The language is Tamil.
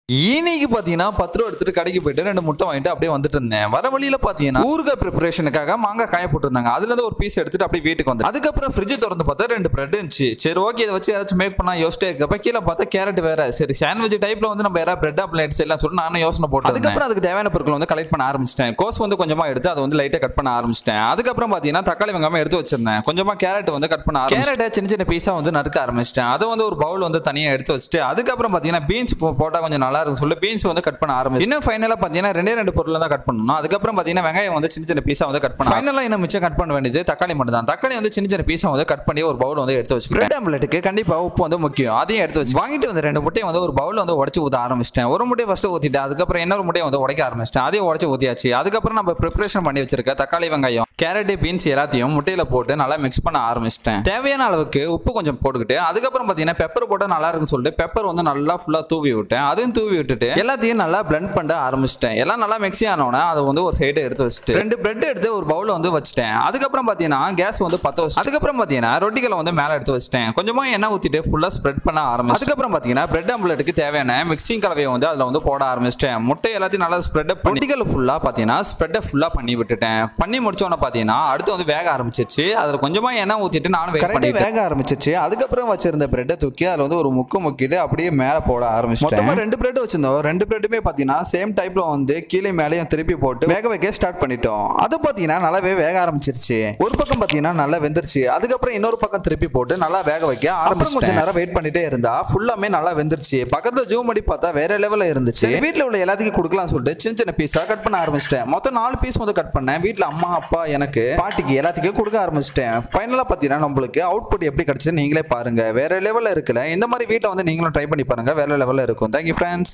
இன்னைக்கு பாத்தீங்கன்னா பத்து ரூபா எடுத்துட்டு கடைக்கு போயிட்டு ரெண்டு முட்டை வாங்கிட்டு அப்படியே வந்துட்டு இருந்தேன் வர வழியில பாத்தீங்கன்னா ஊறுகாய் ப்ரிப்பரேஷனுக்காக மாங்காய் காய போட்டுருந்தாங்க அதுல இருந்து ஒரு பீஸ் எடுத்துட்டு அப்படியே வீட்டுக்கு வந்து அதுக்கப்புறம் ஃப்ரிட்ஜ் திறந்து பார்த்தா ரெண்டு பிரெட் இருந்துச்சு சரி ஓகே இதை வச்சு ஏதாச்சும் மேக் பண்ணா யோசிச்சிட்டே இருக்கப்ப கீழே பார்த்தா கேரட் வேற சரி சாண்ட்விச் டைப்ல வந்து நம்ம யாராவது பிரெட் அப்ளேட் செய்யலாம் சொல்லிட்டு நானும் யோசனை போட்டு அதுக்கப்புறம் அதுக்கு தேவையான பொருட்கள் வந்து கலெக்ட் பண்ண ஆரம்பிச்சிட்டேன் கோஸ் வந்து கொஞ்சமா எடுத்து அதை வந்து லைட்டா கட் பண்ண ஆரம்பிச்சிட்டேன் அதுக்கப்புறம் பாத்தீங்கன்னா தக்காளி வெங்காயம் எடுத்து வச்சிருந்தேன் கொஞ்சமா கேரட் வந்து கட் பண்ண கேரட்டை சின்ன சின்ன பீஸா வந்து நறுக்க ஆரம்பிச்சிட்டேன் அதை வந்து ஒரு பவுல் வந்து தனியா எடுத்து வச்சுட்டு அதுக்கப்புறம் பாத்தீங்கன்னா பீன்ஸ் போட்டா கொஞ்சம் நல்லா இருக்கும் சொல்லி பீன்ஸ் வந்து கட் பண்ண ஆரம்பிச்சு இன்னும் ஃபைனலா பாத்தீங்கன்னா ரெண்டே ரெண்டு பொருள் தான் கட் பண்ணணும் அதுக்கப்புறம் பாத்தீங்கன்னா வெங்காயம் வந்து சின்ன சின்ன பீஸா வந்து கட் பண்ண ஃபைனலா இன்னும் மிச்சம் கட் பண்ண வேண்டியது தக்காளி மட்டும் தான் தக்காளி வந்து சின்ன சின்ன பீஸா வந்து கட் பண்ணி ஒரு பவுல் வந்து எடுத்து வச்சு பிரெட் ஆம்லெட்டுக்கு கண்டிப்பா உப்பு வந்து முக்கியம் அதையும் எடுத்து வச்சு வாங்கிட்டு வந்து ரெண்டு முட்டையை வந்து ஒரு பவுல் வந்து உடச்சு ஊத்த ஆரம்பிச்சிட்டேன் ஒரு முட்டையை ஃபர்ஸ்ட் ஊத்திட்டு அதுக்கப்புறம் இன்னொரு முட்டையை வந்து உடைக்க ஆரம்பிச்சிட்டேன் அதையும் உடச்சு ஊத்தியாச்சு அதுக்கப்புறம் நம்ம ப்ரிப்பரேஷன் பண்ணி வச்சிருக்க தக்காளி வெங்காயம் கேரட் பீன்ஸ் எல்லாத்தையும் முட்டையில போட்டு நல்லா மிக்ஸ் பண்ண ஆரம்பிச்சிட்டேன் தேவையான அளவுக்கு உப்பு கொஞ்சம் போட்டுக்கிட்டு அதுக்கப்புறம் பாத்தீங்கன்னா பெப்பர் போட்டா நல்லா இருக்குன்னு சொல்லிட்டு பெப்பர் வந்து நல்லா ஃபுல்லா தூவி விட்டேன் அதையும் தூவி விட்டுட்டு எல்லாத்தையும் நல்லா blend பண்ண ஆரம்பிச்சிட்டேன் எல்லாம் நல்லா மிக்ஸி ஆனோடனே அதை வந்து ஒரு சைடு எடுத்து வச்சுட்டு ரெண்டு பிரெட் எடுத்து ஒரு பவுல வந்து வச்சுட்டேன் அதுக்கப்புறம் பாத்தீங்கன்னா கேஸ் வந்து பத்த வச்சு அதுக்கப்புறம் பாத்தீங்கன்னா ரொட்டிகளை வந்து மேல எடுத்து வச்சுட்டேன் கொஞ்சமா எண்ணெய் ஊத்திட்டு ஃபுல்லா ஸ்ப்ரெட் பண்ண ஆரம்பிச்சு அதுக்கப்புறம் பாத்தீங்கன்னா பிரெட் ஆம்லெட்டுக்கு தேவையான மிக்சிங் கலவையை வந்து அதுல வந்து போட ஆரம்பிச்சிட்டேன் முட்டை எல்லாத்தையும் நல்லா ஸ்ப்ரெட் ரொட்டிகள் ஃபுல்லா பாத்தீங்கன்னா ஸ்ப்ரெட் ஃபுல்லா பண்ணி விட்டுட்டேன் பண்ணி முடிச்ச உடனே பாத்தீங்கன்னா அடுத்து வந்து வேக ஆரம்பிச்சிருச்சு அதுல கொஞ்சமா எண்ணெய் ஊத்திட்டு நானும் வேக பண்ணி வேக ஆரம்பிச்சிருச்சு அதுக்கப்புறம் வச்சிருந்த பிரெட்டை தூக்கி அதுல வந்து ஒரு முக்கு முக்கிட்டு அப்படியே மேல போட ஆரம்பிச்சு மொத்தமா ரெண்டு பிரெட் வச்சிருந்தோம் ரெண்டு பிரெட்டுமே பாத்தீங்கன்னா சேம் டைப்ல வந்து கீழே மேலேயும் திருப்பி போட்டு வேக வைக்க ஸ்டார்ட் பண்ணிட்டோம் அது பாத்தீங்கன்னா நல்லாவே வேக ஆரம்பிச்சிருச்சு ஒரு பக்கம் பாத்தீங்கன்னா நல்லா வெந்துருச்சு அதுக்கப்புறம் இன்னொரு பக்கம் திருப்பி போட்டு நல்லா வேக வைக்க ஆரம்பிச்சு கொஞ்ச நேரம் வெயிட் பண்ணிட்டே இருந்தா ஃபுல்லாமே நல்லா வெந்துருச்சு பக்கத்துல ஜூம் பண்ணி பார்த்தா வேற லெவல்ல இருந்துச்சு வீட்ல உள்ள எல்லாத்துக்கும் கொடுக்கலாம் சொல்லிட்டு சின்ன சின்ன பீஸா கட் பண்ண ஆரம்பிச்சிட்டேன் மொத்தம் நாலு பீஸ் வந்து கட் பண்ணேன் வீட்ல அம்மா அப்பா எனக்கு பாட்டிக்கு எல்லாத்துக்கும் கொடுக்க ஆரம்பிச்சிட்டேன் ஃபைனலா பாத்தீங்கன்னா நம்மளுக்கு அவுட்புட் எப்படி கிடைச்சது நீங்களே பாருங்க வேற லெவல்ல இருக்குல்ல இந்த மாதிரி வீட்ல வந்து நீங்களும் ட்ரை பண்ணி பாருங்க வேற லெவல்ல இருக்கும் தேங்க்யூ ஃப்ரெண்ட்ஸ்